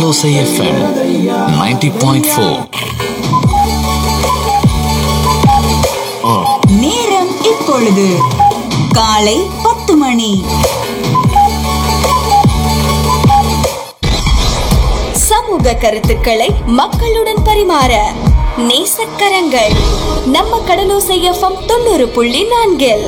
கடலோசை FM 90.4 நேரம் இப்பொழுது காலை பத்து மணி சமூக கருத்துக்களை மக்களுடன் பரிமாற நேசக்கரங்கள் நம்ம கடலோசை எஃப்எம் தொண்ணூறு புள்ளி நான்கில்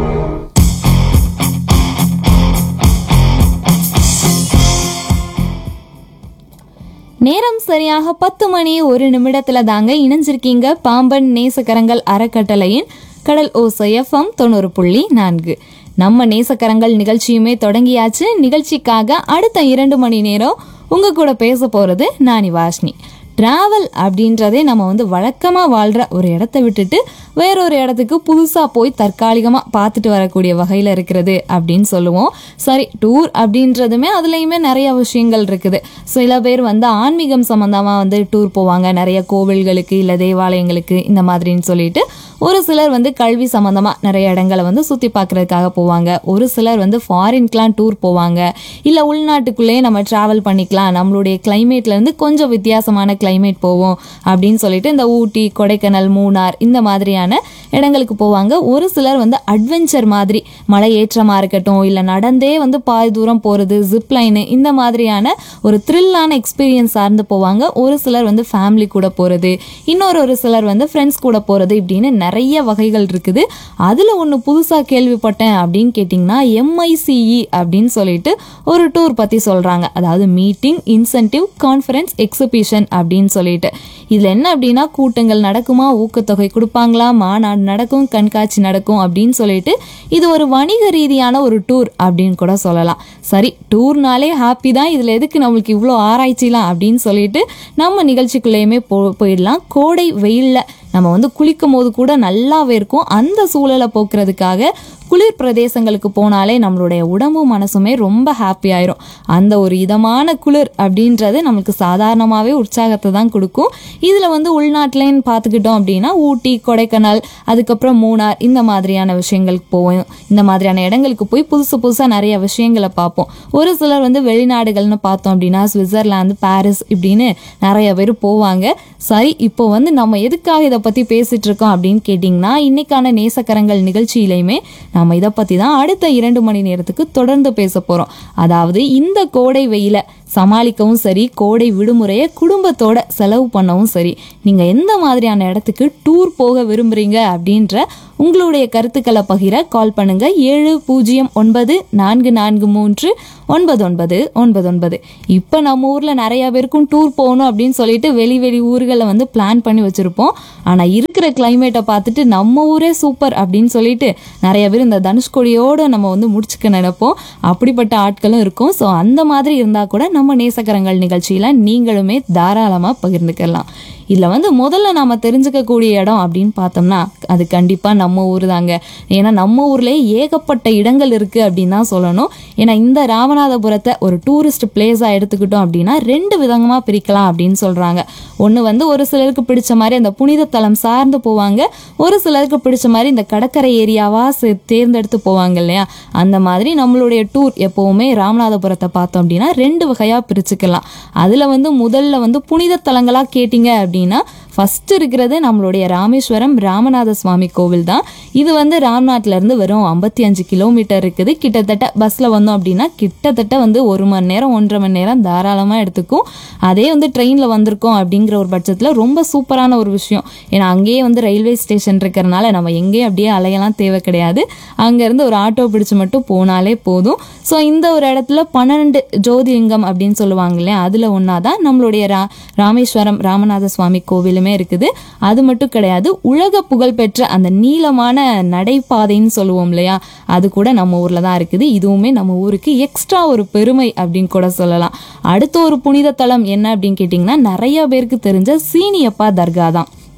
நேரம் சரியாக பத்து மணி ஒரு நிமிடத்துல தாங்க இணைஞ்சிருக்கீங்க பாம்பன் நேசக்கரங்கள் அறக்கட்டளையின் கடல் ஓசை எஃப்எம் தொண்ணூறு புள்ளி நான்கு நம்ம நேசக்கரங்கள் நிகழ்ச்சியுமே தொடங்கியாச்சு நிகழ்ச்சிக்காக அடுத்த இரண்டு மணி நேரம் உங்க கூட பேச போறது நானி வாஷ்னி டிராவல் அப்படின்றதே நம்ம வந்து வழக்கமாக வாழ்கிற ஒரு இடத்த விட்டுட்டு வேறொரு இடத்துக்கு புதுசாக போய் தற்காலிகமாக பார்த்துட்டு வரக்கூடிய வகையில் இருக்கிறது அப்படின்னு சொல்லுவோம் சரி டூர் அப்படின்றதுமே அதுலேயுமே நிறைய விஷயங்கள் இருக்குது சில பேர் வந்து ஆன்மீகம் சம்மந்தமாக வந்து டூர் போவாங்க நிறைய கோவில்களுக்கு இல்லை தேவாலயங்களுக்கு இந்த மாதிரின்னு சொல்லிட்டு ஒரு சிலர் வந்து கல்வி சம்மந்தமாக நிறைய இடங்களை வந்து சுற்றி பார்க்குறதுக்காக போவாங்க ஒரு சிலர் வந்து ஃபாரின்க்கெலாம் டூர் போவாங்க இல்லை உள்நாட்டுக்குள்ளேயே நம்ம ட்ராவல் பண்ணிக்கலாம் நம்மளுடைய கிளைமேட்லேருந்து கொஞ்சம் வித்தியாசமான கிளைமேட் போவோம் அப்படின்னு சொல்லிட்டு இந்த ஊட்டி கொடைக்கானல் மூணார் இந்த மாதிரியான இடங்களுக்கு போவாங்க ஒரு சிலர் வந்து அட்வென்ச்சர் மாதிரி மலை ஏற்றமாக இருக்கட்டும் இல்லை நடந்தே வந்து பாதி தூரம் போகிறது ஜிப் லைனு இந்த மாதிரியான ஒரு த்ரில்லான எக்ஸ்பீரியன்ஸ் சார்ந்து போவாங்க ஒரு சிலர் வந்து ஃபேமிலி கூட போகிறது இன்னொரு ஒரு சிலர் வந்து ஃப்ரெண்ட்ஸ் கூட போகிறது இப்படின்னு நிறைய வகைகள் இருக்குது அதில் ஒன்று புதுசாக கேள்விப்பட்டேன் அப்படின்னு கேட்டிங்கன்னா எம்ஐசிஇ அப்படின்னு சொல்லிட்டு ஒரு டூர் பற்றி சொல்கிறாங்க அதாவது மீட்டிங் இன்சென்டிவ் கான்ஃபரன்ஸ் எக்ஸிபிஷன் அப்படின்னு சொல்லிட்டு இதில் என்ன அப்படின்னா கூட்டங்கள் நடக்குமா ஊக்கத்தொகை கொடுப்பாங்களா மாநாடு நடக்கும் கண்காட்சி நடக்கும் அப்படின்னு சொல்லிட்டு இது ஒரு வணிக ரீதியான ஒரு டூர் அப்படின்னு கூட சொல்லலாம் சரி டூர்னாலே ஹாப்பி தான் இதில் எதுக்கு நம்மளுக்கு இவ்வளோ ஆராய்ச்சிலாம் அப்படின்னு சொல்லிட்டு நம்ம நிகழ்ச்சிக்குள்ளேயுமே போ போயிடலாம் கோடை வெயிலில் நம்ம வந்து குளிக்கும் போது கூட நல்லாவே இருக்கும் அந்த சூழலை போக்குறதுக்காக குளிர் பிரதேசங்களுக்கு போனாலே நம்மளுடைய உடம்பும் மனசுமே ரொம்ப ஹாப்பி ஆயிரும் அந்த ஒரு இதமான குளிர் அப்படின்றது நமக்கு சாதாரணமாகவே உற்சாகத்தை தான் கொடுக்கும் இதில் வந்து உள்நாட்டிலேன்னு பார்த்துக்கிட்டோம் அப்படின்னா ஊட்டி கொடைக்கானல் அதுக்கப்புறம் மூணார் இந்த மாதிரியான விஷயங்களுக்கு போவோம் இந்த மாதிரியான இடங்களுக்கு போய் புதுசு புதுசாக நிறைய விஷயங்களை பார்ப்போம் ஒரு சிலர் வந்து வெளிநாடுகள்னு பார்த்தோம் அப்படின்னா சுவிட்சர்லாந்து பாரிஸ் இப்படின்னு நிறைய பேர் போவாங்க சரி இப்போ வந்து நம்ம எதுக்காக இதை பற்றி பேசிட்டு இருக்கோம் அப்படின்னு கேட்டிங்கன்னா இன்னைக்கான நேசக்கரங்கள் நிகழ்ச்சியிலையுமே நம்ம இதை பற்றி தான் அடுத்த இரண்டு மணி நேரத்துக்கு தொடர்ந்து பேச போகிறோம் அதாவது இந்த கோடை வெயில சமாளிக்கவும் சரி கோடை விடுமுறையை குடும்பத்தோட செலவு பண்ணவும் சரி நீங்கள் எந்த மாதிரியான இடத்துக்கு டூர் போக விரும்புகிறீங்க அப்படின்ற உங்களுடைய கருத்துக்களை பகிர கால் பண்ணுங்க ஏழு பூஜ்ஜியம் ஒன்பது நான்கு நான்கு மூன்று ஒன்பது ஒன்பது ஒன்பது ஒன்பது இப்போ நம்ம ஊரில் நிறைய பேருக்கும் டூர் போகணும் அப்படின்னு சொல்லிட்டு வெளி வெளி ஊர்களில் வந்து பிளான் பண்ணி வச்சுருப்போம் ஆனால் இருக்கிற கிளைமேட்டை பார்த்துட்டு நம்ம ஊரே சூப்பர் அப்படின்னு சொல்லிட்டு நிறைய பேர் இந்த தனுஷ்கொடியோடு நம்ம வந்து முடிச்சுக்க நினைப்போம் அப்படிப்பட்ட ஆட்களும் இருக்கும் ஸோ அந்த மாதிரி இருந்தால் கூட நம்ம நேசக்கரங்கள் நிகழ்ச்சியில் நீங்களுமே தாராளமாக பகிர்ந்துக்கலாம் இதில் வந்து முதல்ல நாம் தெரிஞ்சுக்கக்கூடிய இடம் அப்படின்னு பார்த்தோம்னா அது கண்டிப்பாக நம்ம ஊர் தாங்க ஏன்னா நம்ம ஊர்லேயே ஏகப்பட்ட இடங்கள் இருக்குது அப்படின்னு தான் சொல்லணும் ஏன்னா இந்த ராமநாதபுரத்தை ஒரு டூரிஸ்ட் பிளேஸாக எடுத்துக்கிட்டோம் அப்படின்னா ரெண்டு விதமாக பிரிக்கலாம் அப்படின்னு சொல்கிறாங்க ஒன்று வந்து ஒரு சிலருக்கு பிடிச்ச மாதிரி அந்த புனித தலம் சார்ந்து போவாங்க ஒரு சிலருக்கு பிடிச்ச மாதிரி இந்த கடற்கரை ஏரியாவாக தேர்ந்தெடுத்து போவாங்க இல்லையா அந்த மாதிரி நம்மளுடைய டூர் எப்போவுமே ராமநாதபுரத்தை பார்த்தோம் அப்படின்னா ரெண்டு வகையாக பிரிச்சுக்கலாம் அதில் வந்து முதல்ல வந்து புனித தலங்களாக கேட்டிங்க அப்படின்னா ஃபஸ்ட்டு இருக்கிறது நம்மளுடைய ராமேஸ்வரம் ராமநாத சுவாமி கோவில் தான் இது வந்து ராம்நாட்ல இருந்து வெறும் ஐம்பத்தி அஞ்சு கிலோமீட்டர் இருக்குது கிட்டத்தட்ட பஸ்ஸில் வந்தோம் அப்படின்னா கிட்டத்தட்ட வந்து ஒரு மணி நேரம் ஒன்றரை மணி நேரம் தாராளமாக எடுத்துக்கும் அதே வந்து ட்ரெயினில் வந்திருக்கோம் அப்படிங்கிற ஒரு பட்சத்தில் ரொம்ப சூப்பரான ஒரு விஷயம் ஏன்னா அங்கேயே வந்து ரயில்வே ஸ்டேஷன் இருக்கிறனால நம்ம எங்கேயும் அப்படியே அலையெல்லாம் தேவை கிடையாது அங்கேருந்து ஒரு ஆட்டோ பிடிச்சு மட்டும் போனாலே போதும் ஸோ இந்த ஒரு இடத்துல பன்னெண்டு ஜோதிலிங்கம் அப்படின்னு சொல்லுவாங்க இல்லையா அதில் ஒன்றா தான் நம்மளுடைய ரா ராமேஸ்வரம் ராமநாத சுவாமி கோவிலுமே இருக்குது அது மட்டும் கிடையாது உலக புகழ்பெற்ற அந்த நீளமான நடைபாதைன்னு சொல்லுவோம் இல்லையா அது கூட நம்ம ஊரில் தான் இருக்குது இதுவுமே நம்ம ஊருக்கு எக்ஸ்ட்ரா ஒரு பெருமை அப்படின்னு கூட சொல்லலாம் அடுத்த ஒரு புனித தலம் என்ன அப்படின்னு கேட்டிங்கன்னா நிறைய பேருக்கு தெரிஞ்ச சீனியப்பா தர்கா தான்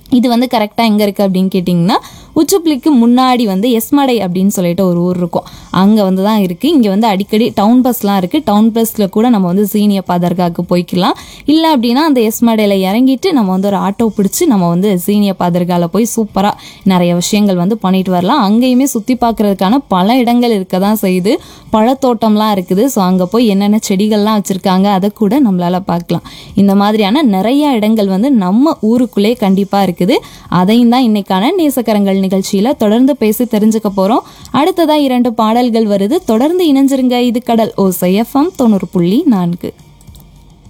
இது வந்து கரெக்டாக எங்கே இருக்குது அப்படின்னு கேட்டிங்கன்னா உச்சுப்புளிக்கு முன்னாடி வந்து எஸ்மடை அப்படின்னு சொல்லிட்டு ஒரு ஊர் இருக்கும் அங்கே வந்து தான் இருக்குது இங்கே வந்து அடிக்கடி டவுன் பஸ்லாம் இருக்குது டவுன் பஸ்ஸில் கூட நம்ம வந்து சீனியப்பா தர்காவுக்கு போய்க்கலாம் இல்லை அப்படின்னா அந்த எஸ்மடையில் இறங்கிட்டு நம்ம வந்து ஒரு ஆட்டோ பிடிச்சி நம்ம வந்து சீனியப்பா தர்காவில் போய் சூப்பராக நிறைய விஷயங்கள் வந்து பண்ணிட்டு வரலாம் அங்கேயுமே சுற்றி பார்க்குறதுக்கான பல இடங்கள் இருக்க தான் செய்யுது பழத்தோட்டம்லாம் இருக்குது ஸோ அங்கே போய் என்னென்ன செடிகள்லாம் வச்சுருக்காங்க அதை கூட நம்மளால் பார்க்கலாம் இந்த மாதிரியான நிறைய இடங்கள் வந்து நம்ம ஊருக்குள்ளே கண்டிப்பாக இருக்குது அதையும் தான் இன்னைக்கான நேசக்கரங்கள் நிகழ்ச்சியில் தொடர்ந்து பேசி தெரிஞ்சுக்க போகிறோம் அடுத்ததாக இரண்டு பாடல்கள் வருது தொடர்ந்து இணைஞ்சிருங்க இது கடல் ஓசை எஃப்எம் தொண்ணூறு புள்ளி நான்கு